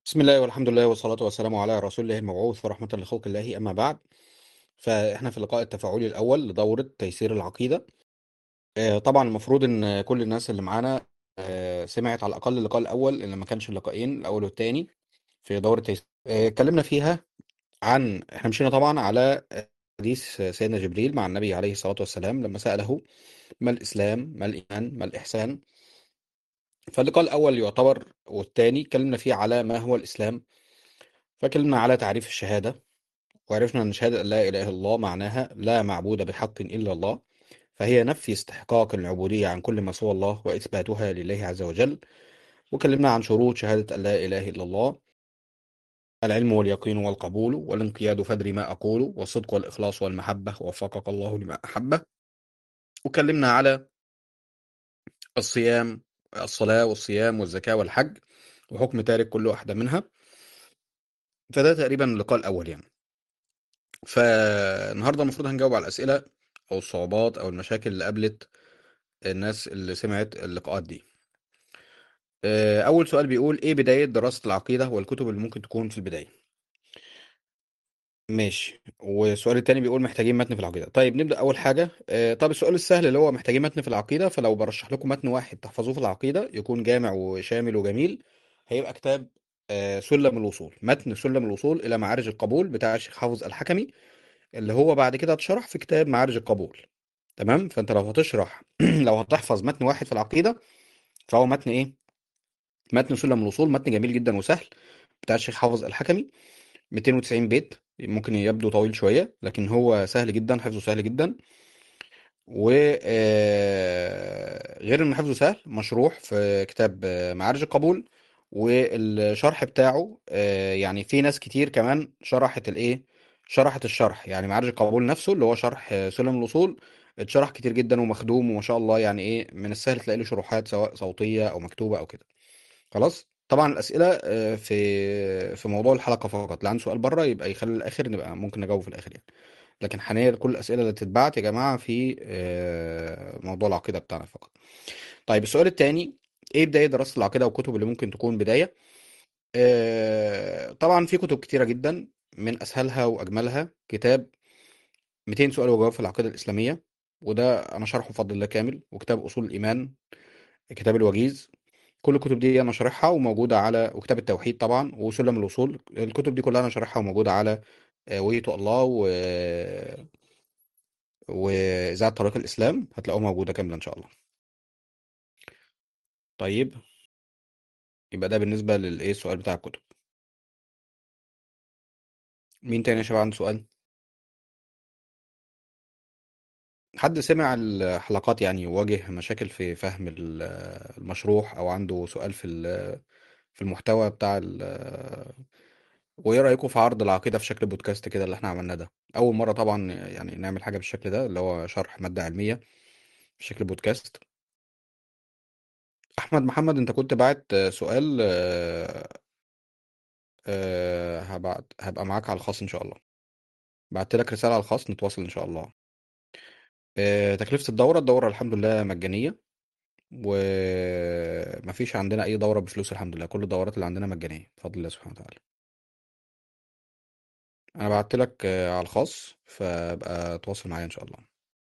بسم الله والحمد لله والصلاة والسلام على رسول الله المبعوث ورحمة لخلق الله أما بعد فإحنا في اللقاء التفاعلي الأول لدورة تيسير العقيدة آه، طبعا المفروض إن كل الناس اللي معانا آه، سمعت على الأقل اللقاء الأول اللي ما كانش اللقاءين الأول والتاني في دورة تيسير آه، اتكلمنا فيها عن إحنا مشينا طبعا على حديث سيدنا جبريل مع النبي عليه الصلاة والسلام لما سأله ما الإسلام ما الإيمان ما الإحسان فاللقاء الأول يعتبر والتاني اتكلمنا فيه على ما هو الإسلام فاتكلمنا على تعريف الشهادة وعرفنا أن شهادة أن لا إله إلا الله معناها لا معبود بحق إلا الله فهي نفي استحقاق العبودية عن كل ما سوى الله وإثباتها لله عز وجل وكلمنا عن شروط شهادة أن لا إله إلا الله العلم واليقين والقبول والانقياد فدر ما أقول والصدق والإخلاص والمحبة وفقك الله لما أحبه وكلمنا على الصيام الصلاة والصيام والزكاة والحج وحكم تارك كل واحدة منها فده تقريبا اللقاء الأول يعني فالنهارده المفروض هنجاوب على الأسئلة أو الصعوبات أو المشاكل اللي قابلت الناس اللي سمعت اللقاءات دي آه، أول سؤال بيقول إيه بداية دراسة العقيدة والكتب اللي ممكن تكون في البداية ماشي والسؤال التاني بيقول محتاجين متن في العقيدة طيب نبدأ أول حاجة آه، طب السؤال السهل اللي هو محتاجين متن في العقيدة فلو برشح لكم متن واحد تحفظوه في العقيدة يكون جامع وشامل وجميل هيبقى كتاب آه، سلم الوصول متن سلم الوصول إلى معارج القبول بتاع الشيخ حافظ الحكمي اللي هو بعد كده اتشرح في كتاب معارج القبول تمام فانت لو هتشرح لو هتحفظ متن واحد في العقيدة فهو متن ايه متن سلم الوصول متن جميل جدا وسهل بتاع الشيخ حافظ الحكمي 290 بيت ممكن يبدو طويل شوية لكن هو سهل جدا حفظه سهل جدا وغير ان حفظه سهل مشروح في كتاب آه، معارج القبول والشرح بتاعه آه، يعني في ناس كتير كمان شرحت الايه شرحت الشرح يعني معارج القبول نفسه اللي هو شرح آه، سلم الوصول اتشرح كتير جدا ومخدوم وما شاء الله يعني ايه من السهل تلاقي له شروحات سواء صوتية او مكتوبة او كده خلاص طبعا الاسئله آه، في في موضوع الحلقه فقط اللي عنده سؤال بره يبقى يخلي الاخر نبقى ممكن نجاوب في الاخر يعني لكن حاليا كل الاسئله اللي تتبعت يا جماعه في آه، موضوع العقيده بتاعنا فقط طيب السؤال الثاني ايه بدايه دراسه العقيده والكتب اللي ممكن تكون بدايه آه، طبعا في كتب كتيره جدا من اسهلها واجملها كتاب 200 سؤال وجواب في العقيده الاسلاميه وده انا شرحه بفضل الله كامل وكتاب اصول الايمان كتاب الوجيز كل الكتب دي انا شارحها وموجوده على وكتاب التوحيد طبعا وسلم الوصول الكتب دي كلها انا شارحها وموجوده على آه، ويت الله و واذاعه طريق الاسلام هتلاقوها موجوده كامله ان شاء الله طيب يبقى ده بالنسبه للايه السؤال بتاع الكتب مين تاني يا شباب عنده سؤال حد سمع الحلقات يعني واجه مشاكل في فهم ال- المشروح او عنده سؤال في ال- في المحتوى بتاع ال- وايه رأيكم في عرض العقيدة في شكل بودكاست كده اللي احنا عملناه ده اول مرة طبعا يعني نعمل حاجة بالشكل ده اللي هو شرح مادة علمية في شكل بودكاست احمد محمد انت كنت باعت سؤال آه، آه، هبعت هبقى معاك على الخاص ان شاء الله بعت لك رسالة على الخاص نتواصل ان شاء الله آه، تكلفة الدورة الدورة الحمد لله مجانية ومفيش عندنا اي دورة بفلوس الحمد لله كل الدورات اللي عندنا مجانية بفضل الله سبحانه وتعالى انا بعت لك آه، على الخاص فابقى تواصل معايا ان شاء الله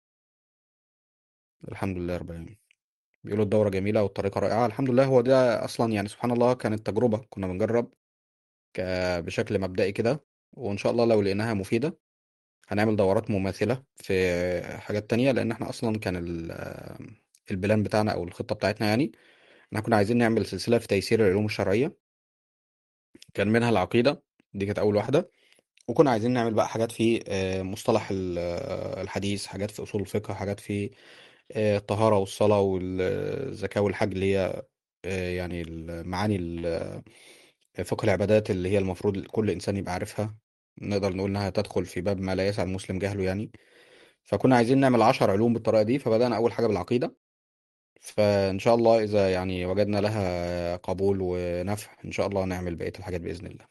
الحمد لله رب العالمين بيقولوا الدورة جميلة والطريقة رائعة الحمد لله هو ده اصلا يعني سبحان الله كانت تجربة كنا بنجرب ك- بشكل مبدئي كده وان شاء الله لو لقيناها مفيدة هنعمل دورات مماثلة في حاجات تانية لان احنا اصلا كان ال- آه، البلان بتاعنا او الخطة بتاعتنا يعني احنا كنا عايزين نعمل سلسلة في تيسير العلوم الشرعية كان منها العقيدة دي كانت اول واحدة وكنا عايزين نعمل بقى حاجات في آه، مصطلح ال- آه، الحديث حاجات في أصول الفقه حاجات في آه، الطهارة والصلاة والزكاة والحج اللي هي آه، يعني المعاني ال- آه، فقه العبادات اللي هي المفروض كل إنسان يبقى عارفها نقدر نقول إنها تدخل في باب ما لا يسع المسلم جهله يعني فكنا عايزين نعمل عشر علوم بالطريقة دي فبدأنا أول حاجة بالعقيدة فإن شاء الله إذا يعني وجدنا لها قبول ونفع إن شاء الله نعمل بقية الحاجات بإذن الله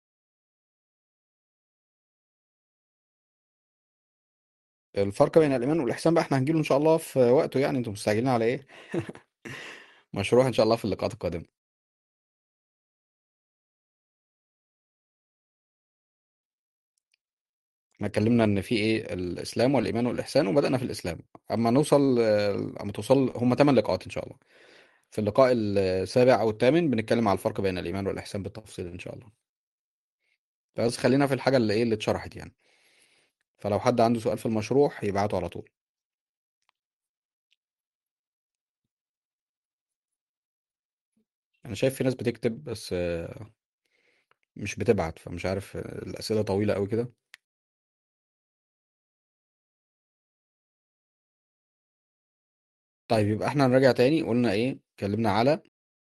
الفرق بين الإيمان والإحسان بقى احنا هنجيله إن شاء الله في وقته يعني انتوا مستعجلين على إيه؟ مشروع إن شاء الله في اللقاءات القادمة احنا اتكلمنا ان في ايه الاسلام والايمان والاحسان وبدانا في الاسلام اما نوصل آه، اما توصل هم ثمان لقاءات ان شاء الله في اللقاء السابع او الثامن بنتكلم على الفرق بين الايمان والاحسان بالتفصيل ان شاء الله بس خلينا في الحاجه اللي ايه اللي اتشرحت يعني فلو حد عنده سؤال في المشروع يبعته على طول انا شايف في ناس بتكتب بس آه، مش بتبعت فمش عارف آه، الاسئله طويله قوي كده طيب يبقى احنا نراجع تاني قلنا ايه اتكلمنا على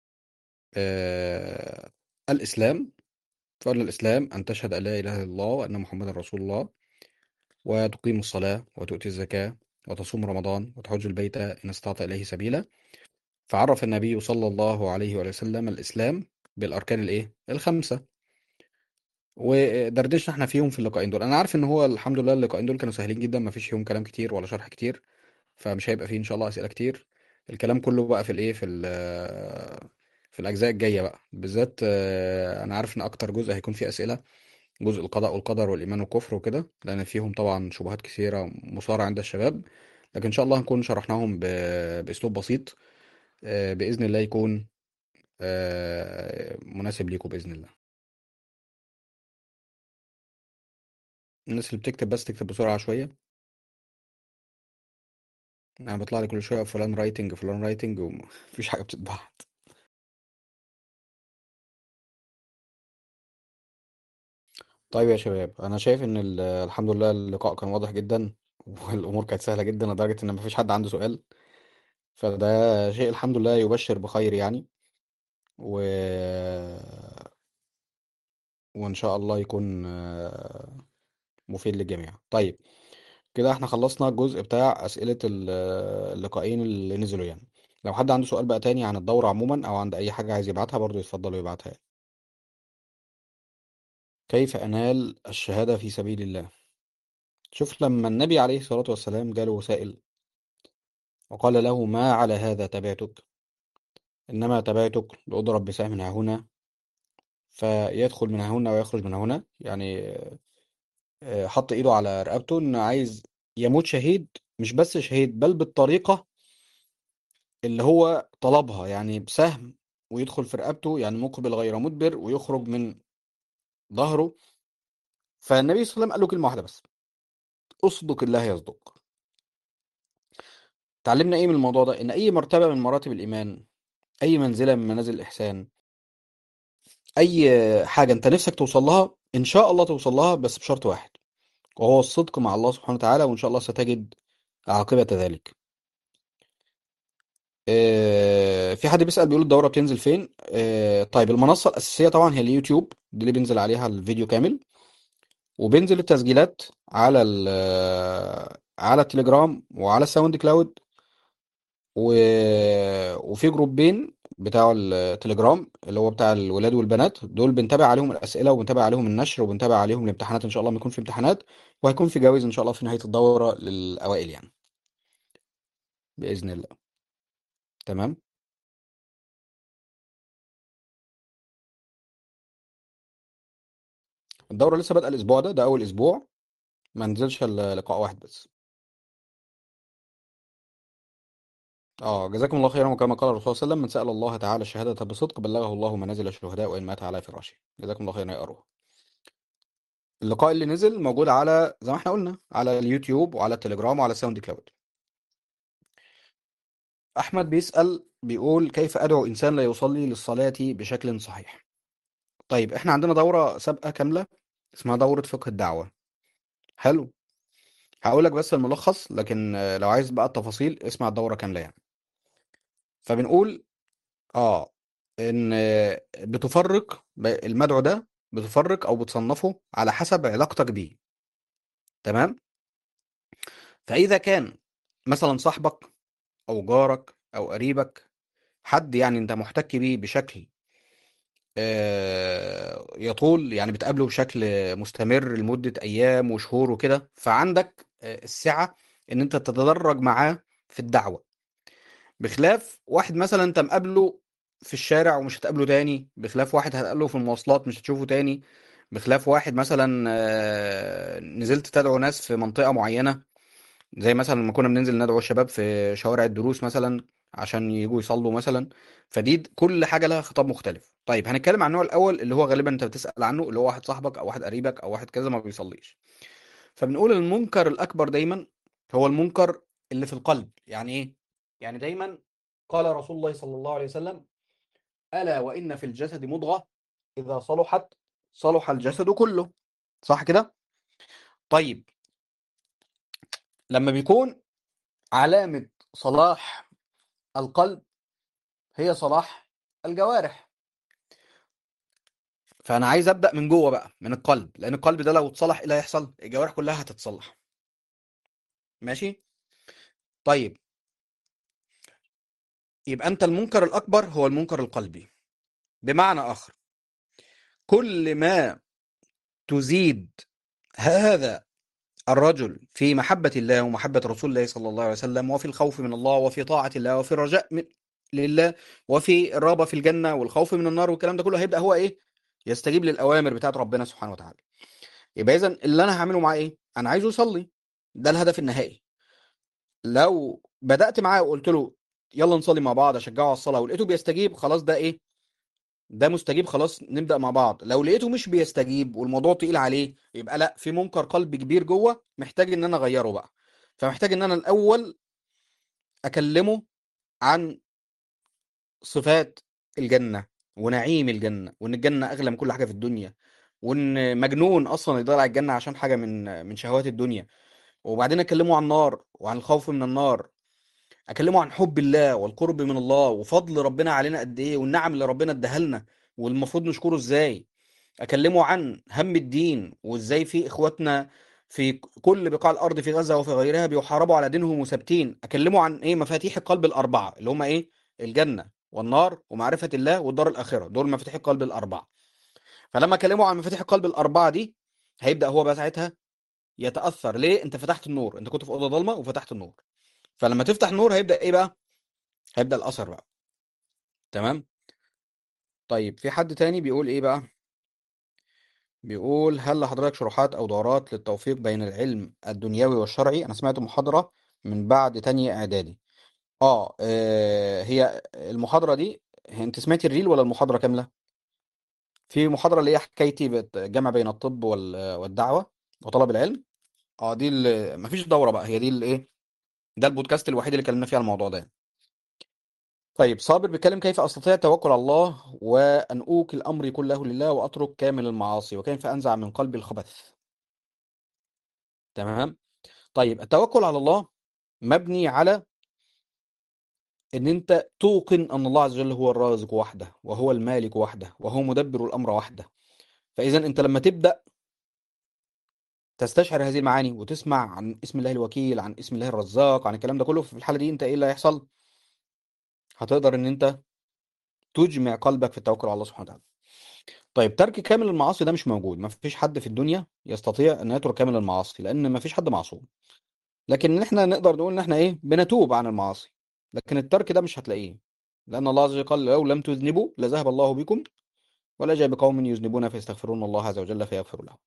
آه الاسلام فقلنا الاسلام ان تشهد ان لا اله الا الله وان محمدا رسول الله وتقيم الصلاه وتؤتي الزكاه وتصوم رمضان وتحج البيت ان استطعت اليه سبيلا فعرف النبي صلى الله عليه وآله وسلم الاسلام بالاركان الايه الخمسه ودردشنا احنا فيهم في اللقاءين دول انا عارف ان هو الحمد لله اللقاءين دول كانوا سهلين جدا ما فيش فيهم كلام كتير ولا شرح كتير فمش هيبقى فيه ان شاء الله اسئله كتير الكلام كله بقى في الايه في ال- في الاجزاء الجايه بقى بالذات آه، انا عارف ان اكتر جزء هيكون فيه اسئله جزء القضاء والقدر والايمان والكفر وكده لان فيهم طبعا شبهات كثيره مثاره عند الشباب لكن ان شاء الله هنكون شرحناهم ب- باسلوب بسيط آه، باذن الله يكون آه، مناسب ليكم باذن الله الناس اللي بتكتب بس تكتب بسرعه شويه انا بيطلع لي كل شويه فلان رايتنج فلان رايتنج ومفيش حاجه بتتبعت طيب يا شباب انا شايف ان ال- الحمد لله اللقاء كان واضح جدا والامور كانت سهله جدا لدرجه ان مفيش حد عنده سؤال فده شيء الحمد لله يبشر بخير يعني و... وان شاء الله يكون آه، مفيد للجميع طيب كده احنا خلصنا الجزء بتاع اسئله ال- اللقاءين اللي نزلوا يعني لو حد عنده سؤال بقى تاني عن الدورة عموما او عند اي حاجة عايز يبعتها برضه يتفضل ويبعتها كيف انال الشهادة في سبيل الله شوف لما النبي عليه الصلاة والسلام جاله سائل وقال له ما على هذا تبعتك إنما تبعتك لأضرب بسهم من هنا فيدخل من هنا ويخرج من هنا يعني آه، حط إيده على رقبته إنه عايز يموت شهيد مش بس شهيد بل بالطريقة اللي هو طلبها يعني بسهم ويدخل في رقبته يعني مقبل غير مدبر ويخرج من ظهره فالنبي صلى الله عليه وسلم قال له كلمة واحدة بس اصدق الله يصدق تعلمنا ايه من الموضوع ده ان اي مرتبة من مراتب الايمان اي منزلة من منازل الاحسان اي حاجه انت نفسك توصل لها ان شاء الله توصل لها بس بشرط واحد وهو الصدق مع الله سبحانه وتعالى وان شاء الله ستجد عاقبه ذلك آه، في حد بيسأل بيقول الدورة بتنزل فين آه، طيب المنصة الأساسية طبعا هي اليوتيوب دي اللي بينزل عليها الفيديو كامل وبينزل التسجيلات على ال على التليجرام وعلى الساوند كلاود و... وفي جروبين بتاع التليجرام اللي هو بتاع الولاد والبنات دول بنتابع عليهم الأسئلة وبنتابع عليهم النشر وبنتابع عليهم الامتحانات إن شاء الله ما يكون في امتحانات وهيكون في جوائز إن شاء الله في نهاية الدورة للأوائل يعني بإذن الله تمام الدورة لسه بادئة الأسبوع ده ده أول أسبوع ما نزلش إلا لقاء واحد بس اه جزاكم الله خيرا وكما قال الرسول صلى الله عليه وسلم من سأل الله تعالى الشهادة بصدق بلغه الله منازل الشهداء وإن مات على فراشه جزاكم الله خيرا يا أروى اللقاء اللي نزل موجود على زي ما احنا قلنا على اليوتيوب وعلى التليجرام وعلى ساوند كلاود أحمد بيسأل بيقول كيف أدعو إنسان لا يصلي للصلاة بشكل صحيح طيب احنا عندنا دورة سابقة كاملة اسمها دورة فقه الدعوة حلو هقول لك بس الملخص لكن آه، لو عايز بقى التفاصيل اسمع الدورة كاملة يعني فبنقول اه ان آه، بتفرق ب- المدعو ده بتفرق او بتصنفه على حسب علاقتك بيه تمام فإذا كان مثلا صاحبك او جارك او قريبك حد يعني انت محتك بيه بشكل آه، يطول يعني بتقابله بشكل مستمر لمدة أيام وشهور وكده فعندك آه، السعة إن أنت تتدرج معاه في الدعوة بخلاف واحد مثلا أنت مقابله في الشارع ومش هتقابله تاني بخلاف واحد هتقابله في المواصلات مش هتشوفه تاني بخلاف واحد مثلا آه، نزلت تدعو ناس في منطقة معينة زي مثلا لما كنا بننزل ندعو الشباب في شوارع الدروس مثلا عشان يجوا يصلوا مثلا فدي د- كل حاجة لها خطاب مختلف طيب هنتكلم عن النوع الأول اللي هو غالبا أنت بتسأل عنه اللي هو واحد صاحبك أو واحد قريبك أو واحد كذا ما بيصليش فبنقول المنكر الأكبر دايما هو المنكر اللي في القلب يعني إيه؟ يعني دايما قال رسول الله صلى الله عليه وسلم ألا وإن في الجسد مضغة إذا صلحت صلح الجسد كله صح كده؟ طيب لما بيكون علامة صلاح القلب هي صلاح الجوارح فأنا عايز أبدأ من جوه بقى من القلب لأن القلب ده لو اتصلح إيه اللي هيحصل؟ الجوارح كلها هتتصلح ماشي؟ طيب يبقى أنت المنكر الأكبر هو المنكر القلبي بمعنى آخر كل ما تزيد هذا الرجل في محبة الله ومحبة رسول الله صلى الله عليه وسلم وفي الخوف من الله وفي طاعة الله وفي الرجاء من لله وفي الرغبة في الجنة والخوف من النار والكلام ده كله هيبدأ هو إيه؟ يستجيب للأوامر بتاعت ربنا سبحانه وتعالى يبقى إذا اللي أنا هعمله معاه إيه؟ أنا عايزه يصلي ده الهدف النهائي لو بدأت معاه وقلت له يلا نصلي مع بعض أشجعه على الصلاة ولقيته بيستجيب خلاص ده إيه؟ ده مستجيب خلاص نبدأ مع بعض لو لقيته مش بيستجيب والموضوع تقيل عليه يبقى لا في منكر قلبي كبير جوه محتاج ان انا اغيره بقى فمحتاج ان انا الاول اكلمه عن صفات الجنة ونعيم الجنة وان الجنة اغلى من كل حاجة في الدنيا وان مجنون اصلا يضيع على الجنة عشان حاجة من من شهوات الدنيا وبعدين اكلمه عن النار وعن الخوف من النار اكلمه عن حب الله والقرب من الله وفضل ربنا علينا قد ايه والنعم اللي ربنا اداها لنا والمفروض نشكره ازاي اكلمه عن هم الدين وازاي في اخواتنا في كل بقاع الارض في غزه وفي غيرها بيحاربوا على دينهم وثابتين اكلمه عن ايه مفاتيح القلب الاربعه اللي هم ايه الجنه والنار ومعرفه الله والدار الاخره دول مفاتيح القلب الاربعه فلما اكلمه عن مفاتيح القلب الاربعه دي هيبدا هو بقى ساعتها يتاثر ليه انت فتحت النور انت كنت في اوضه ضلمه وفتحت النور فلما تفتح النور هيبدا ايه بقى هيبدا الاثر بقى تمام طيب في حد تاني بيقول ايه بقى بيقول هل لحضرتك شروحات أو دورات للتوفيق بين العلم الدنيوي والشرعي أنا سمعت محاضرة من بعد تانية إعدادي آه آه، هي المحاضرة دي هي أنت سمعتي الريل ولا المحاضرة كاملة في محاضرة اللي هي حكايتي بالجمع بين الطب وال- والدعوة وطلب العلم اه دي اللي مفيش دورة بقى هي دي الايه ده البودكاست الوحيد اللي اتكلمنا فيه على الموضوع ده طيب صابر بيتكلم كيف استطيع التوكل على الله وان اوكل امري كله لله واترك كامل المعاصي وكيف انزع من قلبي الخبث تمام طيب التوكل على الله مبني على ان انت توقن ان الله عز وجل هو الرازق وحده وهو المالك وحده وهو مدبر الامر وحده فاذا انت لما تبدا تستشعر هذه المعاني وتسمع عن اسم الله الوكيل عن اسم الله الرزاق عن الكلام ده كله في الحاله دي انت ايه اللي هيحصل هتقدر ان انت تجمع قلبك في التوكل على الله سبحانه وتعالى طيب ترك كامل المعاصي ده مش موجود ما فيش حد في الدنيا يستطيع ان يترك كامل المعاصي لان ما فيش حد معصوم لكن احنا نقدر نقول ان احنا ايه بنتوب عن المعاصي لكن الترك ده مش هتلاقيه لان الله عز وجل قال لو لم تذنبوا لذهب الله بكم ولا جاء بقوم يذنبون فيستغفرون الله عز وجل فيغفر لهم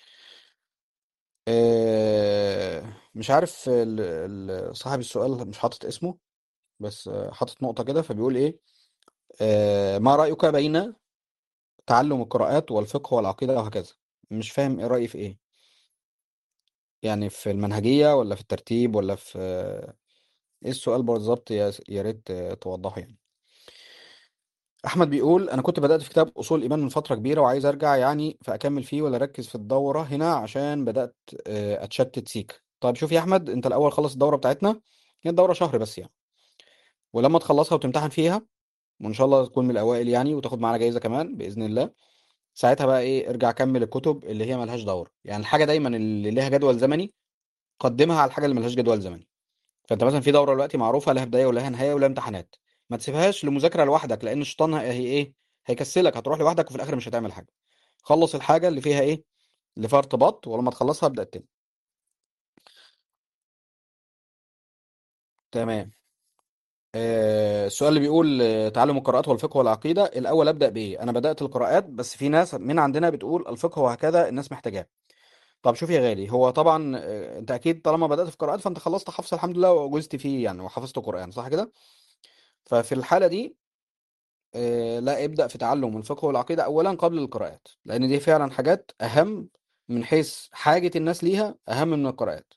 آه، مش عارف ال- ال- صاحب السؤال مش حاطط اسمه بس آه، حاطط نقطة كده فبيقول ايه آه، ما رأيك بين تعلم القراءات والفقه والعقيدة وهكذا مش فاهم ايه رأيي في ايه يعني في المنهجية ولا في الترتيب ولا في آه، ايه السؤال بالظبط يا يا ريت آه، توضحه يعني احمد بيقول انا كنت بدات في كتاب اصول الايمان من فتره كبيره وعايز ارجع يعني فاكمل فيه ولا اركز في الدوره هنا عشان بدات آه، اتشتت سيك طيب شوف يا احمد انت الاول خلص الدوره بتاعتنا هي الدوره شهر بس يعني ولما تخلصها وتمتحن فيها وان شاء الله تكون من الاوائل يعني وتاخد معانا جايزه كمان باذن الله ساعتها بقى ايه ارجع كمل الكتب اللي هي ملهاش دوره يعني الحاجه دايما اللي ليها جدول زمني قدمها على الحاجه اللي ملهاش جدول زمني فانت مثلا في دوره دلوقتي معروفه لها بدايه ولها نهايه ولها امتحانات ما تسيبهاش لمذاكره لوحدك لان الشيطان هي هي ايه هيكسلك هتروح لوحدك وفي الاخر مش هتعمل حاجه خلص الحاجه اللي فيها ايه اللي فيها ارتباط ولما تخلصها ابدا التاني تمام آه، السؤال اللي بيقول آه، تعلم القراءات والفقه والعقيدة الأول أبدأ بإيه؟ أنا بدأت القراءات بس في ناس من عندنا بتقول الفقه وهكذا الناس محتاجاه طب شوف يا غالي هو طبعا آه، أنت أكيد طالما بدأت في قراءات فأنت خلصت حفظ الحمد لله وجزت فيه يعني وحفظت قرآن صح كده؟ ففي الحالة دي آه، لا ابدأ في تعلم الفقه والعقيدة أولا قبل القراءات لأن دي فعلا حاجات أهم من حيث حاجة الناس ليها أهم من القراءات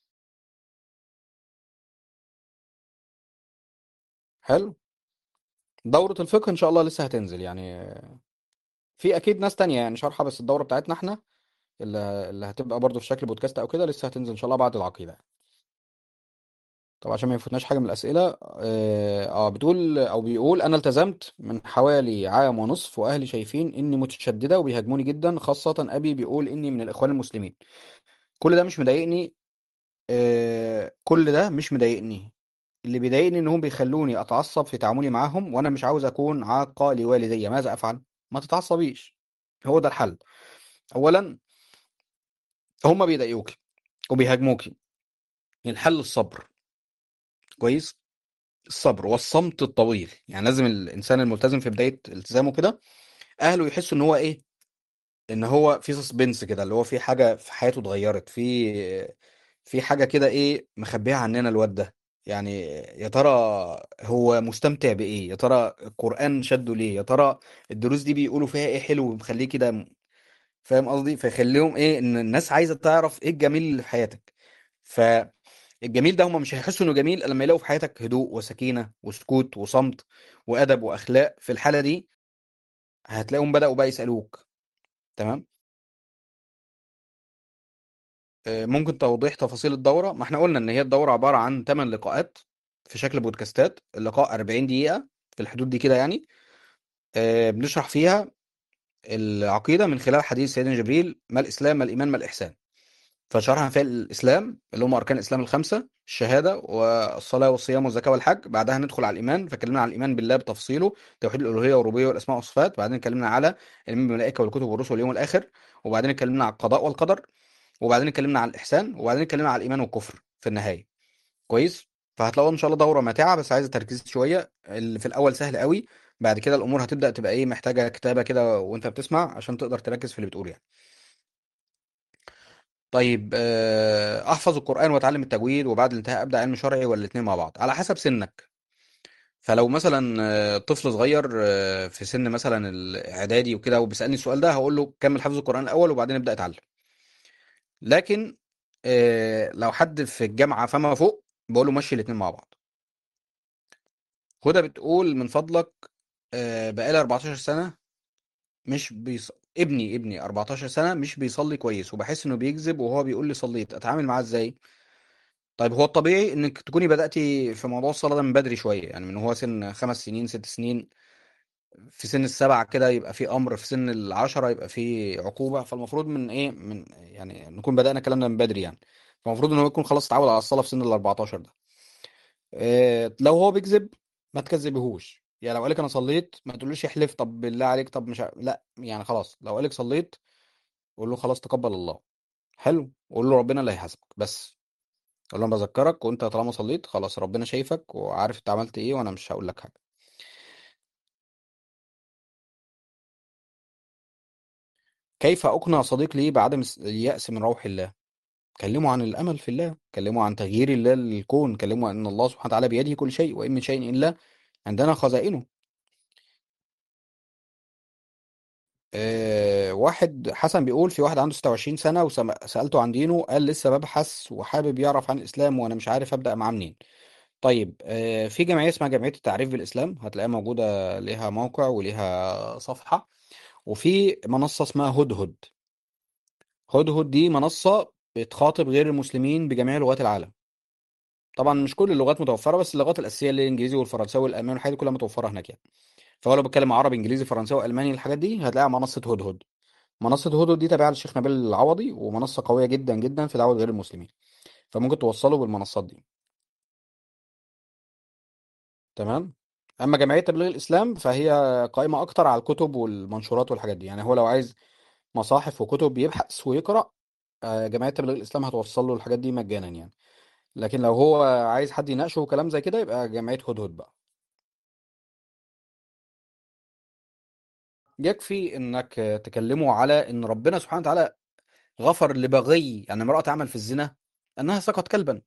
حلو دورة الفقه إن شاء الله لسه هتنزل يعني آه، في أكيد ناس تانية يعني شارحة بس الدورة بتاعتنا إحنا اللي اللي هتبقى برضو في شكل بودكاست أو كده لسه هتنزل إن شاء الله بعد العقيدة طب عشان ما يفوتناش حاجة من الأسئلة آه, آه بتقول أو بيقول أنا التزمت من حوالي عام ونصف وأهلي شايفين إني متشددة وبيهاجموني جدا خاصة أبي بيقول إني من الإخوان المسلمين كل ده مش مضايقني آه كل ده مش مضايقني اللي بيضايقني إنهم بيخلوني أتعصب في تعاملي معاهم وأنا مش عاوز أكون عاقة لوالدي ماذا أفعل؟ ما تتعصبيش هو ده الحل أولا هما بيضايقوك وبيهاجموك الحل الصبر كويس الصبر والصمت الطويل يعني لازم الانسان الملتزم في بدايه التزامه كده اهله يحسوا ان هو ايه ان هو في سسبنس كده اللي هو في حاجه في حياته اتغيرت في في حاجه كده ايه مخبيها عننا الواد ده يعني يا ترى هو مستمتع بايه يا ترى القران شده ليه يا ترى الدروس دي بيقولوا فيها ايه حلو مخليه كده فاهم قصدي فيخليهم ايه ان الناس عايزه تعرف ايه الجميل اللي في حياتك فالجميل ده هم مش هيحسوا انه جميل إلا لما يلاقوا في حياتك هدوء وسكينه وسكوت وصمت وادب واخلاق في الحاله دي هتلاقيهم بداوا بقى يسالوك تمام آه، ممكن توضيح تفاصيل الدوره ما احنا قلنا ان هي الدوره عباره عن 8 لقاءات في شكل بودكاستات اللقاء 40 دقيقه في الحدود دي كده يعني آه، بنشرح فيها العقيده من خلال حديث سيدنا جبريل ما الاسلام ما الايمان ما الاحسان فشرحنا فيها الإسلام اللي هم أركان الإسلام الخمسة الشهادة والصلاة والصيام والزكاة والحج بعدها ندخل على الإيمان فكلمنا عن الإيمان بالله بتفصيله توحيد الألوهية والربوبية والأسماء والصفات بعدين اتكلمنا على الإيمان بالملائكة والكتب والرسل واليوم الآخر وبعدين اتكلمنا على القضاء والقدر وبعدين اتكلمنا عن الإحسان وبعدين اتكلمنا على الإيمان والكفر في النهاية كويس فهتلاقوا إن شاء الله دورة ماتعة بس عايزة تركيز شوية اللي في الأول سهل قوي بعد كده الأمور هتبدأ تبقى إيه محتاجة كتابة كده وأنت بتسمع عشان تقدر تركز في اللي بتقوله يعني طيب آه، احفظ القرآن واتعلم التجويد وبعد الانتهاء ابدا علم شرعي ولا الاتنين مع بعض على حسب سنك فلو مثلا آه، طفل صغير آه، في سن مثلا الاعدادي وكده وبيسالني السؤال ده هقول له كمل حفظ القرآن الاول وبعدين ابدا اتعلم لكن لو حد في الجامعة فما فوق بقول له مشي الاتنين مع بعض هدى بتقول من فضلك بقالي 14 سنة مش بيص... ابني ابني 14 سنة مش بيصلي كويس وبحس انه بيكذب وهو بيقول لي صليت اتعامل معاه ازاي طيب هو الطبيعي انك تكوني بدأتي في موضوع الصلاة ده من بدري شوية يعني من هو سن خمس سنين ست سنين في سن السبعة كده يبقى في أمر في سن العشرة يبقى في عقوبة فالمفروض من إيه من يعني نكون بدأنا الكلام ده من بدري يعني فالمفروض إن هو يكون خلاص اتعود على الصلاة في سن ال 14 ده إيه لو هو بيكذب ما تكذبيهوش يعني لو قالك أنا صليت ما تقولوش احلف طب بالله عليك طب مش ع- لا يعني خلاص لو قالك صليت قول له خلاص تقبل الله حلو قول له ربنا اللي هيحاسبك بس قول له انا بذكرك وانت طالما صليت خلاص ربنا شايفك وعارف انت عملت ايه وانا مش هقول لك حاجه كيف اقنع صديق لي بعدم الس- اليأس من روح الله كلمه عن الامل في الله كلمه عن تغيير الله للكون كلمه عن ان الله سبحانه وتعالى بيده كل شيء وان من شيء الا عندنا خزائنه أه واحد حسن بيقول في واحد عنده 26 سنه وسألته عن دينه قال لسه ببحث وحابب يعرف عن الاسلام وانا مش عارف ابدأ معاه منين طيب آه، في جمعية اسمها جمعية التعريف بالإسلام هتلاقيها موجودة ليها موقع وليها صفحة وفي منصة اسمها هدهد هدهد دي منصة بتخاطب غير المسلمين بجميع لغات العالم طبعا مش كل اللغات متوفرة بس اللغات الأساسية اللي هي الإنجليزي والفرنساوي والألماني والحاجات دي كلها متوفرة هناك يعني فهو لو بيتكلم عربي إنجليزي فرنساوي ألماني الحاجات دي هتلاقيها على منصة هدهد منصة هدهد دي تابعة للشيخ نبيل العوضي ومنصة قوية جدا جدا في دعوة غير المسلمين فممكن توصلوا بالمنصات دي تمام اما جمعيه تبليغ الاسلام فهي قائمه اكتر على الكتب والمنشورات والحاجات دي يعني هو لو عايز مصاحف وكتب يبحث ويقرا آه، جمعيه تبليغ الاسلام هتوصل له الحاجات دي مجانا يعني لكن لو هو عايز حد يناقشه وكلام زي كده يبقى جمعية هدهد بقى يكفي انك تكلمه على ان ربنا سبحانه وتعالى غفر لبغي يعني امرأة تعمل في الزنا انها سقط كلبا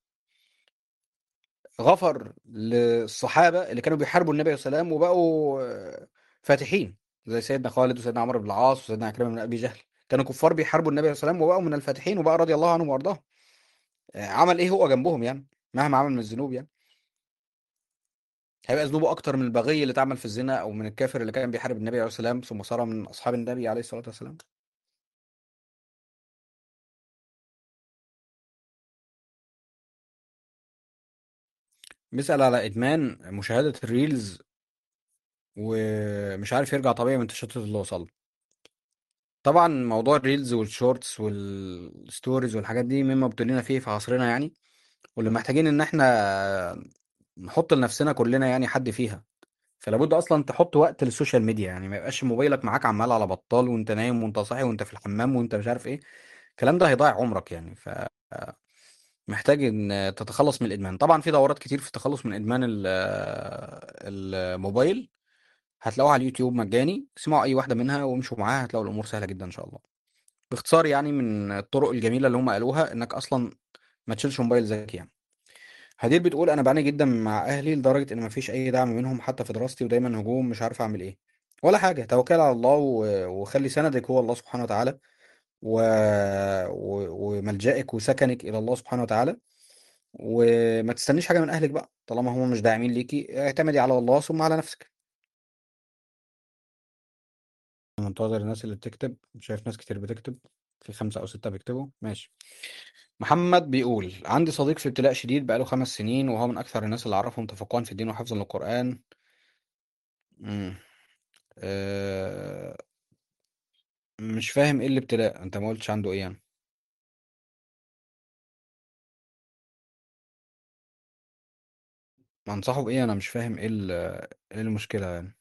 غفر للصحابة اللي كانوا بيحاربوا النبي صلى الله عليه وسلم وبقوا آه، فاتحين زي سيدنا خالد وسيدنا عمرو بن العاص وسيدنا عكرمة بن ابي جهل كانوا كفار بيحاربوا النبي صلى الله عليه وسلم وبقوا من الفاتحين وبقى رضي الله عنهم وارضاهم آه، عمل ايه هو جنبهم يعني مهما عمل من الذنوب يعني هيبقى ذنوبه اكتر من البغي اللي اتعمل في الزنا او من الكافر اللي كان بيحارب النبي عليه الصلاه والسلام ثم صار من اصحاب النبي عليه الصلاه والسلام بيسأل على ادمان مشاهده الريلز ومش عارف يرجع طبيعي من التشتت اللي وصل له. طبعا موضوع الريلز والشورتس والستوريز والحاجات دي مما ابتلينا فيه في عصرنا يعني واللي محتاجين ان احنا نحط لنفسنا كلنا يعني حد فيها فلا بد اصلا تحط وقت للسوشيال ميديا يعني ما يبقاش موبايلك معاك عمال على بطال وانت نايم وانت صاحي وانت في الحمام وانت مش عارف ايه الكلام ده هيضيع عمرك يعني فمحتاج ان تتخلص من الادمان طبعا في دورات كتير في التخلص من ادمان ال- الموبايل هتلاقوها على اليوتيوب مجاني اسمعوا اي واحده منها وامشوا معاها هتلاقوا الامور سهله جدا ان شاء الله باختصار يعني من الطرق الجميله اللي هم قالوها انك اصلا ما تشيلش موبايل ذكي يعني هدير بتقول انا بعاني جدا مع اهلي لدرجه ان مفيش اي دعم منهم حتى في دراستي ودايما هجوم مش عارف اعمل ايه ولا حاجه توكل على الله و... وخلي سندك هو الله سبحانه وتعالى و... و... وملجأك وسكنك الى الله سبحانه وتعالى وما تستنيش حاجه من اهلك بقى طالما هم مش داعمين ليكي اعتمدي على الله ثم على نفسك منتظر الناس اللي بتكتب شايف ناس كتير بتكتب في خمسة أو ستة بيكتبوا ماشي محمد بيقول عندي صديق في ابتلاء شديد بقاله خمس سنين وهو من أكثر الناس اللي أعرفهم تفوقا في الدين وحفظا للقرآن مم. أه... مش فاهم ايه الابتلاء انت ما قلتش عنده ايه يعني انصحه بايه انا مش فاهم ايه ال- ايه المشكلة يعني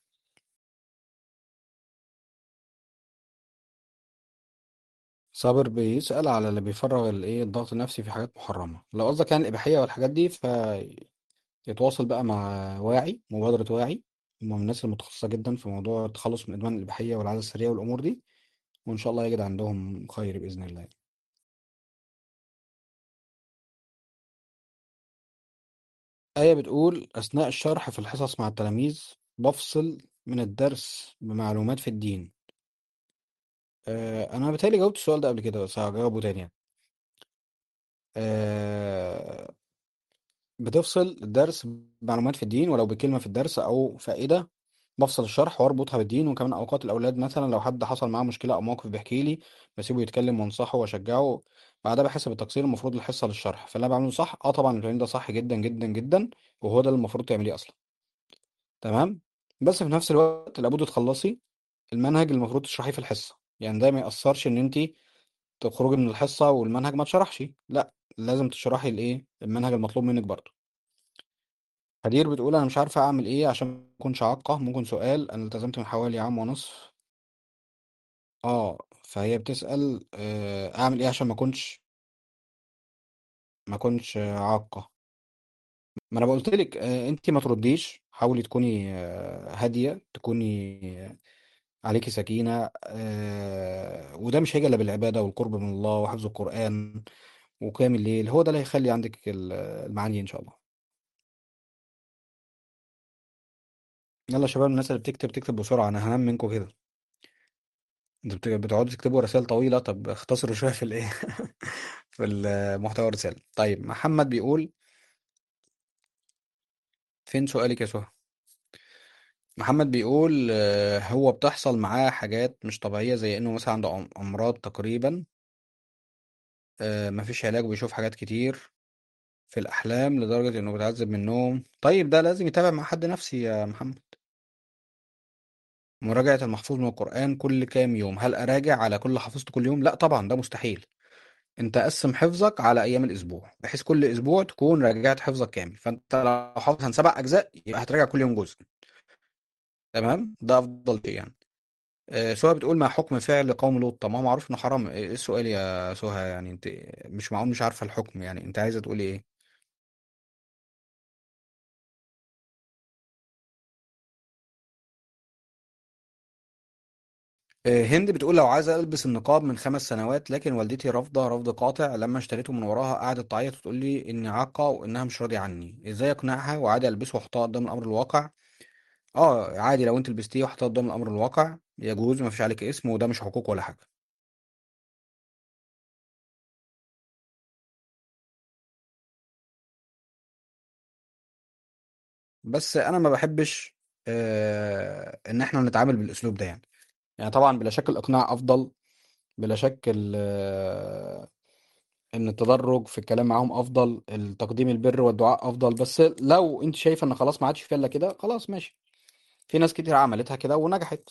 صابر بيسأل على اللي بيفرغ الايه الضغط النفسي في حاجات محرمة لو قصدك يعني الإباحية والحاجات دي فيتواصل بقى مع واعي مبادرة واعي هم من الناس المتخصصة جدا في موضوع التخلص من إدمان الإباحية والعادة السرية والأمور دي وإن شاء الله يجد عندهم خير بإذن الله آية بتقول أثناء الشرح في الحصص مع التلاميذ بفصل من الدرس بمعلومات في الدين آه أنا بتهيألي جاوبت السؤال ده قبل كده بس هجاوبه تاني يعني آه بتفصل الدرس بمعلومات في الدين ولو بكلمة في الدرس أو فائدة بفصل الشرح واربطها بالدين وكمان أوقات الأولاد مثلا لو حد حصل معاه مشكلة أو موقف بيحكي لي بسيبه يتكلم وانصحه وأشجعه بعدها بحس بالتقصير المفروض الحصة للشرح فاللي أنا بعمله صح اه طبعا الكلام ده صح جدا جدا جدا وهو ده اللي المفروض تعمليه أصلا تمام بس في نفس الوقت لابد تخلصي المنهج اللي المفروض تشرحيه في الحصة يعني ده ما يأثرش إن أنت تخرجي من الحصة والمنهج ما اتشرحش لا لازم تشرحي الإيه المنهج المطلوب منك برضه هدير بتقول انا مش عارفه اعمل ايه عشان ما اكونش عاقه ممكن سؤال انا التزمت من حوالي عام ونصف اه فهي بتسأل آه، اعمل ايه عشان ما اكونش ما اكونش آه، عاقه ما انا قلت لك انت ما ترديش حاولي تكوني آه، هاديه تكوني آه، عليكي سكينه آه، وده مش هيجي الا بالعباده والقرب من الله وحفظ القرآن وقيام الليل هو ده اللي هيخلي عندك ال- المعاني ان شاء الله يلا يا شباب الناس اللي بتكتب تكتب بسرعه انا هنام منكم كده انتوا بت- بتقعدوا تكتبوا رسائل طويلة طب اختصروا شوية في الايه في المحتوى الرسالة طيب محمد بيقول فين سؤالك يا سهى محمد بيقول آه، هو بتحصل معاه حاجات مش طبيعية زي انه مثلا عنده أم- امراض تقريبا آه، مفيش علاج وبيشوف حاجات كتير في الاحلام لدرجة انه بيتعذب من النوم طيب ده لازم يتابع مع حد نفسي يا محمد مراجعة المحفوظ من القرآن كل كام يوم هل اراجع على كل حفظته كل يوم لا طبعا ده مستحيل انت قسم حفظك على ايام الاسبوع بحيث كل اسبوع تكون راجعت حفظك كامل فانت لو حافظ عن سبع اجزاء يبقى هتراجع كل يوم جزء تمام ده افضل شيء يعني آه، سهى بتقول ما حكم فعل قوم لوط طب ما هو معروف انه حرام ايه السؤال يا سهى يعني انت مش معقول مش عارفه الحكم يعني انت عايزه تقولي ايه آه، هند بتقول لو عايزة ألبس النقاب من خمس سنوات لكن والدتي رافضة رفض قاطع لما اشتريته من وراها قعدت تعيط وتقول لي إني عاقة وإنها مش راضية عني إزاي أقنعها وعادي ألبسه وأحطها قدام الأمر الواقع اه عادي لو انت لبستيه وحطيته قدام الامر الواقع يجوز ما فيش عليك اسم وده مش حقوق ولا حاجه بس انا ما بحبش آه ان احنا نتعامل بالاسلوب ده يعني يعني طبعا بلا شك الاقناع افضل بلا شك ال- آه، ان التدرج في الكلام معاهم افضل التقديم البر والدعاء افضل بس لو انت شايفه ان خلاص ما عادش فيها الا كده خلاص ماشي في ناس كتير عملتها كده ونجحت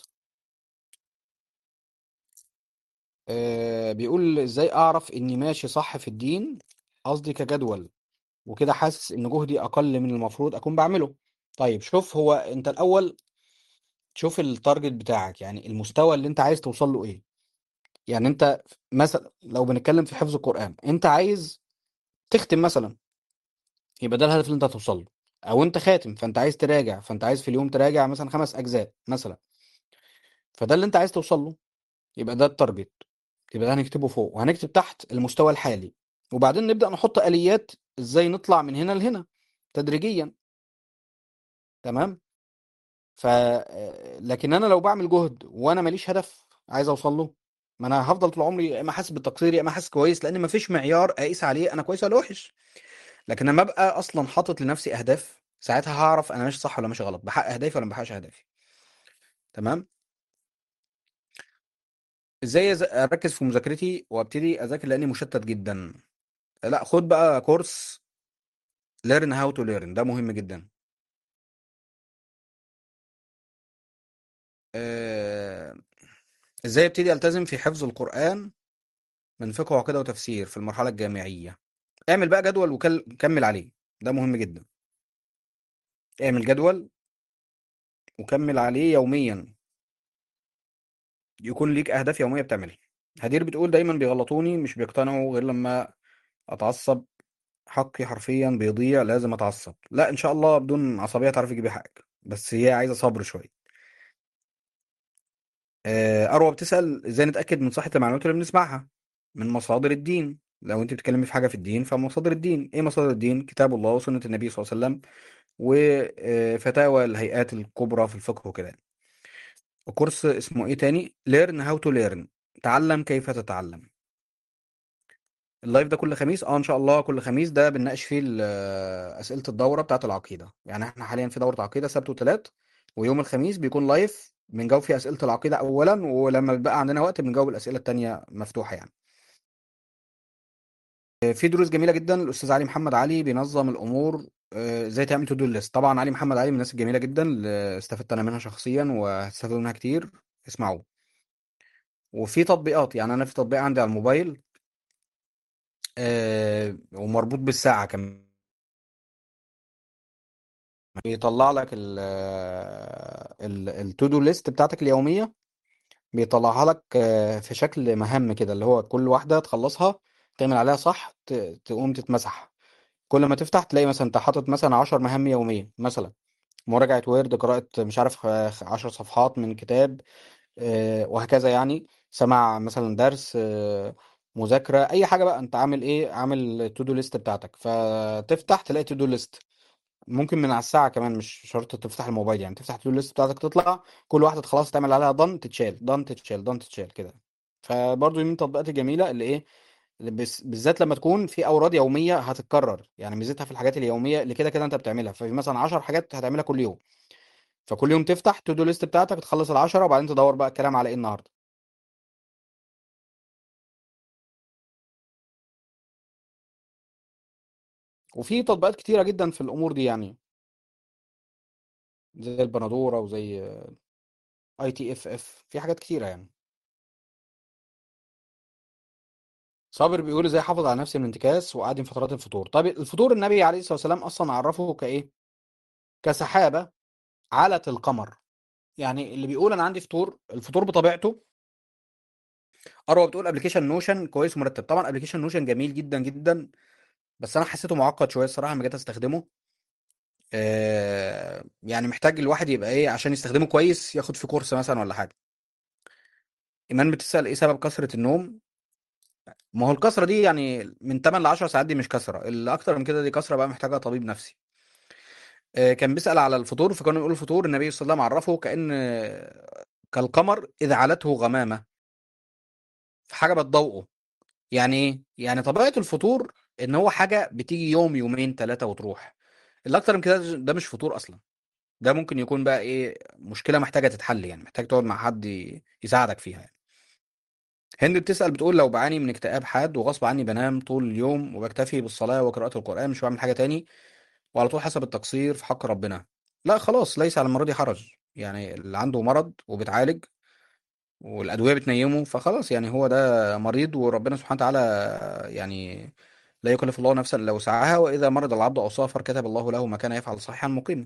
آه بيقول ازاي اعرف اني ماشي صح في الدين قصدي كجدول وكده حاسس ان جهدي اقل من المفروض اكون بعمله طيب شوف هو انت الاول شوف التارجت بتاعك يعني المستوى اللي انت عايز توصل له ايه يعني انت مثلا لو بنتكلم في حفظ القرآن انت عايز تختم مثلا يبقى ده الهدف اللي انت هتوصل له او انت خاتم فانت عايز تراجع فانت عايز في اليوم تراجع مثلا خمس اجزاء مثلا فده اللي انت عايز توصل له يبقى ده التارجت يبقى ده هنكتبه فوق وهنكتب تحت المستوى الحالي وبعدين نبدأ نحط آليات ازاي نطلع من هنا لهنا تدريجيا تمام ف لكن انا لو بعمل جهد وانا ماليش هدف عايز اوصل له ما انا هفضل طول عمري يا اما حاسس بالتقصير يا اما حاسس كويس لان مفيش معيار اقيس عليه انا كويس ولا وحش لكن لما ابقى اصلا حاطط لنفسي اهداف ساعتها هعرف انا ماشي صح ولا ماشي غلط بحقق اهدافي ولا ما بحققش اهدافي تمام ازاي أز- اركز في مذاكرتي وابتدي اذاكر لاني مشتت جدا لا خد بقى كورس learn how to learn ده مهم جدا آه، ازاي ابتدي التزم في حفظ القرآن من فقه وعقيدة وتفسير في المرحلة الجامعية اعمل بقى جدول وكمل عليه ده مهم جدا اعمل جدول وكمل عليه يوميا يكون ليك اهداف يوميه بتعملها هدير بتقول دايما بيغلطوني مش بيقتنعوا غير لما اتعصب حقي حرفيا بيضيع لازم اتعصب لا ان شاء الله بدون عصبيه تعرفي تجيبي حقك بس هي عايزه صبر شويه آه، اروى بتسال ازاي نتاكد من صحه المعلومات اللي بنسمعها من مصادر الدين لو انت بتتكلمي في حاجه في الدين فمصادر الدين ايه مصادر الدين كتاب الله وسنه النبي صلى الله عليه وسلم وفتاوى الهيئات الكبرى في الفقه وكده يعني. وكورس اسمه ايه تاني learn how to learn تعلم كيف تتعلم اللايف ده كل خميس اه ان شاء الله كل خميس ده بنناقش فيه ال- اسئله الدوره بتاعه العقيده يعني احنا حاليا في دوره عقيده سبت وثلاث ويوم الخميس بيكون لايف بنجاوب فيه اسئله العقيده اولا ولما بيبقى عندنا وقت بنجاوب الاسئله التانيه مفتوحه يعني في دروس جميله جدا الاستاذ علي محمد علي بينظم الامور آه، ازاي تعمل تو دو ليست طبعا علي محمد علي من الناس الجميله جدا اللي استفدت انا منها شخصيا وهتستفادوا منها كتير اسمعوه وفي تطبيقات يعني انا في تطبيق عندي على الموبايل آه ومربوط بالساعه كمان بيطلع لك ال ال التو دو ليست بتاعتك اليوميه بيطلعها لك آه، في شكل مهام كده اللي هو كل واحده تخلصها تعمل عليها صح ت- تقوم تتمسح كل ما تفتح تلاقي مثلا انت حاطط مثلا 10 مهام يوميه مثلا مراجعه وورد قراءه مش عارف 10 صفحات من كتاب آه، وهكذا يعني سماع مثلا درس آه، مذاكرة أي حاجة بقى أنت عامل إيه عامل تو دو ليست بتاعتك فتفتح تلاقي تو دو ليست ممكن من على الساعة كمان مش شرط تفتح الموبايل يعني تفتح تو دو ليست بتاعتك تطلع كل واحدة خلاص تعمل عليها ضن تتشال ضن تتشال ضن تتشال كده فبرضه دي من التطبيقات الجميلة اللي إيه اللي بس- بالذات لما تكون في أوراد يومية هتتكرر يعني ميزتها في الحاجات اليومية اللي كده كده أنت بتعملها ففي مثلا 10 حاجات هتعملها كل يوم فكل يوم تفتح تو دو ليست بتاعتك تخلص العشرة وبعدين تدور بقى الكلام على إيه النهاردة وفي تطبيقات كتيرة جدا في الأمور دي يعني زي البندورة وزي اي تي اف اف في حاجات كتيرة يعني صابر بيقول ازاي احافظ على نفسي من الانتكاس واقدم فترات الفطور طيب الفطور النبي عليه الصلاة والسلام اصلا عرفه كايه كسحابة علت القمر يعني اللي بيقول انا عندي فطور الفطور بطبيعته اروى بتقول ابلكيشن نوشن كويس ومرتب طبعا ابلكيشن نوشن جميل جدا جدا بس انا حسيته معقد شويه الصراحه لما جيت استخدمه آه يعني محتاج الواحد يبقى ايه عشان يستخدمه كويس ياخد في كورس مثلا ولا حاجه ايمان بتسال ايه سبب كثره النوم ما هو الكثره دي يعني من 8 ل 10 ساعات دي مش كثره اللي اكتر من كده دي كثره بقى محتاجه طبيب نفسي آه، كان بيسال على الفطور فكانوا يقولوا الفطور النبي صلى الله عليه وسلم عرفه كان آه، كالقمر اذا علته غمامه في حاجه بتضوءه يعني ايه يعني طبيعه الفطور ان هو حاجه بتيجي يوم يومين ثلاثه وتروح اللي اكتر من كده ده مش فطور اصلا ده ممكن يكون بقى ايه مشكله محتاجه تتحل يعني محتاج تقعد مع حد ي- يساعدك فيها يعني هند بتسأل بتقول لو بعاني من اكتئاب حاد وغصب عني بنام طول اليوم وبكتفي بالصلاة وقراءة القرآن مش بعمل حاجة تاني وعلى طول حسب التقصير في حق ربنا لا خلاص ليس على المريض حرج يعني اللي عنده مرض وبتعالج والأدوية بتنيمه فخلاص يعني هو ده مريض وربنا سبحانه وتعالى يعني لا يكلف الله نفسا إلا وسعها وإذا مرض العبد أو سافر كتب الله له ما كان يفعل صحيحا مقيما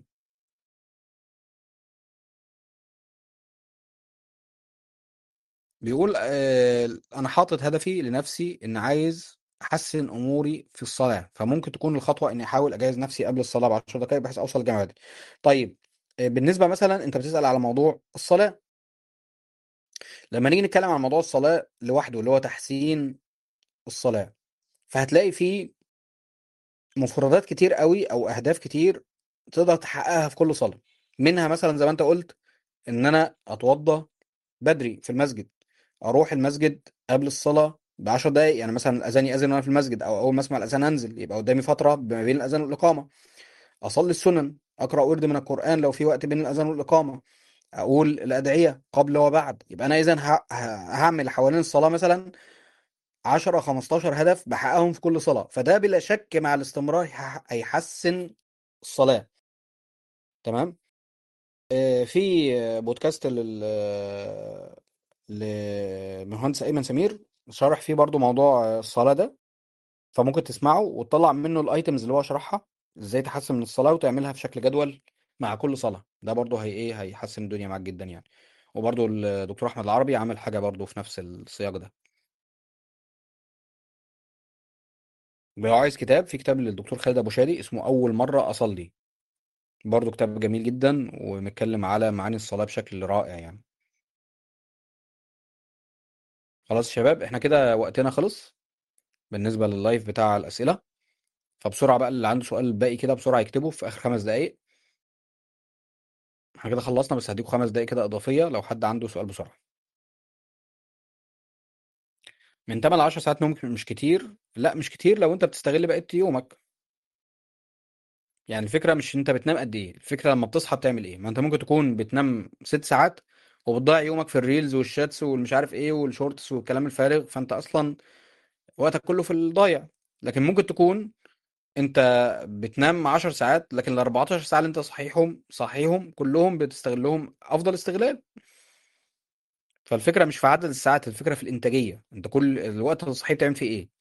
بيقول آه انا حاطط هدفي لنفسي ان عايز احسن اموري في الصلاه فممكن تكون الخطوه اني احاول اجهز نفسي قبل الصلاه ب 10 دقائق بحيث اوصل الجامعه دي طيب آه بالنسبه مثلا انت بتسال على موضوع الصلاه لما نيجي نتكلم عن موضوع الصلاه لوحده اللي هو تحسين الصلاه فهتلاقي فيه مفردات كتير قوي او اهداف كتير تقدر تحققها في كل صلاه منها مثلا زي ما انت قلت ان انا اتوضى بدري في المسجد اروح المسجد قبل الصلاه ب 10 دقائق يعني مثلا الاذان ياذن وانا في المسجد او اول ما اسمع الاذان انزل يبقى قدامي فتره ما بين الاذان والاقامه اصلي السنن اقرا ورد من القران لو في وقت بين الاذان والاقامه اقول الادعيه قبل وبعد يبقى انا اذا ه- ه- هعمل حوالين الصلاه مثلا 10 15 هدف بحققهم في كل صلاه فده بلا شك مع الاستمرار هيح- هيحسن الصلاه تمام آه، في آه، بودكاست لل آه، لمهندس ايمن سمير شارح فيه برضو موضوع آه، الصلاه ده فممكن تسمعه وتطلع منه الايتمز اللي هو شرحها ازاي تحسن من الصلاه وتعملها في شكل جدول مع كل صلاه ده برضو هي ايه هيحسن الدنيا معاك جدا يعني وبرضو الدكتور احمد العربي عامل حاجه برضو في نفس السياق ده لو عايز كتاب في كتاب للدكتور خالد ابو شادي اسمه اول مره اصلي برضو كتاب جميل جدا ومتكلم على معاني الصلاه بشكل رائع يعني خلاص يا شباب احنا كده وقتنا خلص بالنسبه لللايف بتاع الاسئله فبسرعه بقى اللي عنده سؤال باقي كده بسرعه يكتبه في اخر خمس دقائق احنا كده خلصنا بس هديكم خمس دقائق كده اضافيه لو حد عنده سؤال بسرعه من 8 ل 10 ساعات نوم مش كتير لا مش كتير لو انت بتستغل بقية يومك يعني الفكره مش انت بتنام قد ايه الفكره لما بتصحى بتعمل ايه ما انت ممكن تكون بتنام ست ساعات وبتضيع يومك في الريلز والشاتس والمش عارف ايه والشورتس والكلام الفارغ فانت اصلا وقتك كله في الضايع لكن ممكن تكون انت بتنام 10 ساعات لكن ال 14 ساعه اللي انت صحيهم صحيهم كلهم بتستغلهم افضل استغلال فالفكره مش في عدد الساعات الفكره في الانتاجيه انت كل الوقت اللي صحيح بتعمل فيه ايه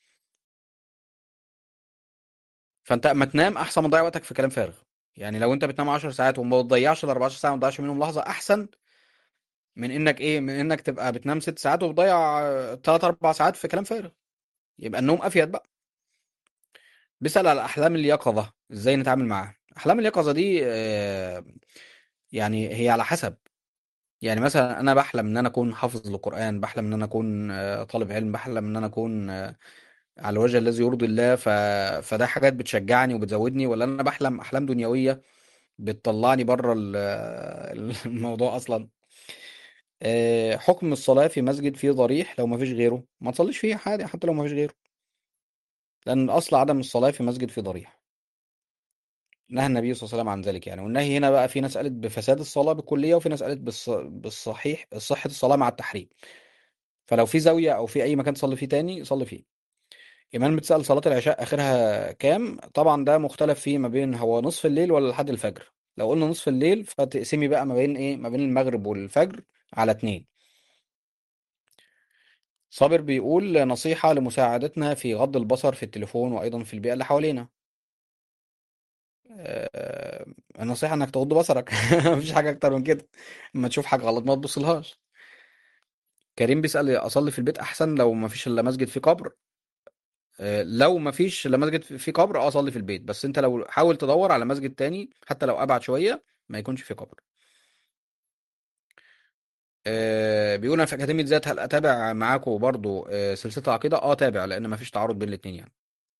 فانت اما تنام احسن ما تضيع وقتك في كلام فارغ يعني لو انت بتنام 10 ساعات وما تضيعش ال 14 ساعه ما تضيعش منهم لحظه احسن من انك ايه من انك تبقى بتنام 6 ساعات وبتضيع 3 4 ساعات في كلام فارغ يبقى النوم افيد بقى بيسأل على احلام اليقظه ازاي نتعامل معاها احلام اليقظه دي آه، يعني هي على حسب يعني مثلا انا بحلم ان انا اكون حافظ للقران بحلم ان انا اكون آه، طالب علم بحلم ان انا اكون آه، على الوجه الذي يرضي الله ف... فده حاجات بتشجعني وبتزودني ولا انا بحلم احلام دنيويه بتطلعني بره ال- الموضوع اصلا آه، حكم الصلاه في مسجد فيه ضريح لو ما فيش غيره ما تصليش فيه عادي حتى لو ما فيش غيره لان الاصل عدم الصلاه في مسجد فيه ضريح نهى النبي صلى الله عليه وسلم عن ذلك يعني والنهي هنا بقى في ناس قالت بفساد الصلاه بالكليه وفي ناس قالت بالص... بالصحيح صحه الصلاه مع التحريم فلو في زاويه او في اي مكان تصلي فيه تاني صلي فيه إيمان بتسأل صلاة العشاء آخرها كام؟ طبعا ده مختلف فيه ما بين هو نصف الليل ولا لحد الفجر لو قلنا نصف الليل فتقسمي بقى ما بين إيه؟ ما بين المغرب والفجر على اتنين صابر بيقول نصيحة لمساعدتنا في غض البصر في التليفون وأيضا في البيئة اللي حوالينا آه، النصيحة إنك تغض بصرك مفيش حاجة أكتر من كده اما تشوف حاجة غلط ما تبصلهاش كريم بيسأل أصلي في البيت أحسن لو مفيش إلا مسجد فيه قبر آه، لو ما فيش لا مسجد في قبر اه صلي في البيت بس انت لو حاول تدور على مسجد تاني حتى لو ابعد شويه ما يكونش في قبر آه بيقول انا في اكاديميه ذات هل اتابع معاكم برضو آه سلسله العقيده اه تابع لان مفيش تعارض بين الاثنين يعني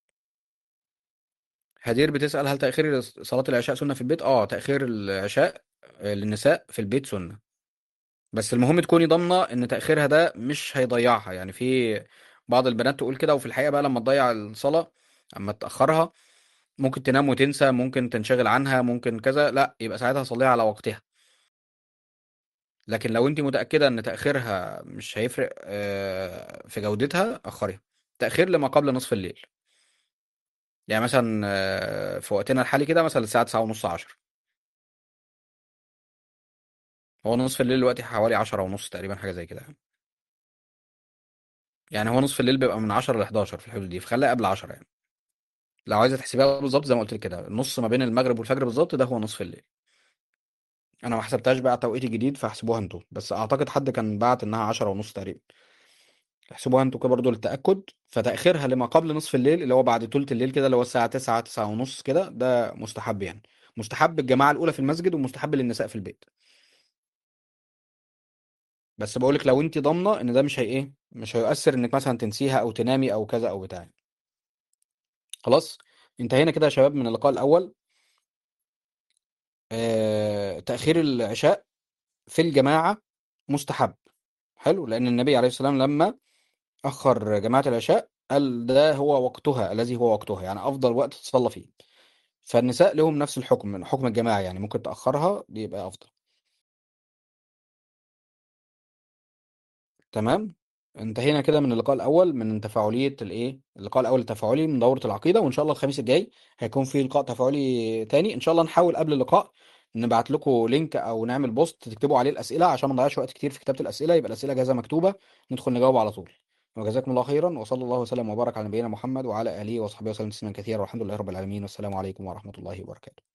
هدير بتسال هل تاخير صلاه العشاء سنه في البيت اه تاخير العشاء آه للنساء في البيت سنه بس المهم تكوني ضامنه ان تاخيرها ده مش هيضيعها يعني في بعض البنات تقول كده وفي الحقيقه بقى لما تضيع الصلاه اما تاخرها ممكن تنام وتنسى ممكن تنشغل عنها ممكن كذا لا يبقى ساعتها صليها على وقتها لكن لو انت متأكدة ان تأخيرها مش هيفرق آه، في جودتها أخريها تأخير لما قبل نصف الليل يعني مثلا آه، في وقتنا الحالي كده مثلا الساعة 9 ونص 10 هو نصف الليل دلوقتي حوالي 10 ونص تقريبا حاجة زي كده يعني هو نصف الليل بيبقى من 10 ل 11 في الحدود دي فخليها قبل 10 يعني لو عايزة تحسبيها بالظبط زي ما قلت لك كده النص ما بين المغرب والفجر بالظبط ده هو نصف الليل انا ما حسبتهاش بقى توقيت جديد فاحسبوها انتوا بس اعتقد حد كان بعت انها 10 ونص تقريبا احسبوها انتوا كده برضه للتأكد فتأخيرها لما قبل نصف الليل اللي هو بعد تلت الليل كده اللي هو الساعة 9 9 ونص كده ده مستحب يعني مستحب الجماعة الأولى في المسجد ومستحب للنساء في البيت بس بقولك لو انت ضامنة ان ده مش هي ايه مش هيؤثر انك مثلا تنسيها او تنامي او كذا او بتاع خلاص انتهينا كده يا شباب من اللقاء الأول آه... تأخير العشاء في الجماعة مستحب حلو لأن النبي عليه السلام لما أخر جماعة العشاء قال ده هو وقتها الذي هو وقتها يعني أفضل وقت تصلى فيه فالنساء لهم نفس الحكم من حكم الجماعة يعني ممكن تأخرها دي يبقى أفضل تمام انتهينا كده من اللقاء الأول من تفاعلية الإيه اللقاء الأول التفاعلي من دورة العقيدة وإن شاء الله الخميس الجاي هيكون في لقاء تفاعلي تاني إن شاء الله نحاول قبل اللقاء نبعت لكم لينك أو نعمل بوست تكتبوا عليه الأسئلة عشان ما نضيعش وقت كتير في كتابة الأسئلة يبقى الأسئلة جاهزة مكتوبة ندخل نجاوب على طول وجزاكم الله خيرا وصلى الله وسلم وبارك على نبينا محمد وعلى آله وصحبه وسلم تسليما كثيرا والحمد لله رب العالمين والسلام عليكم ورحمة الله وبركاته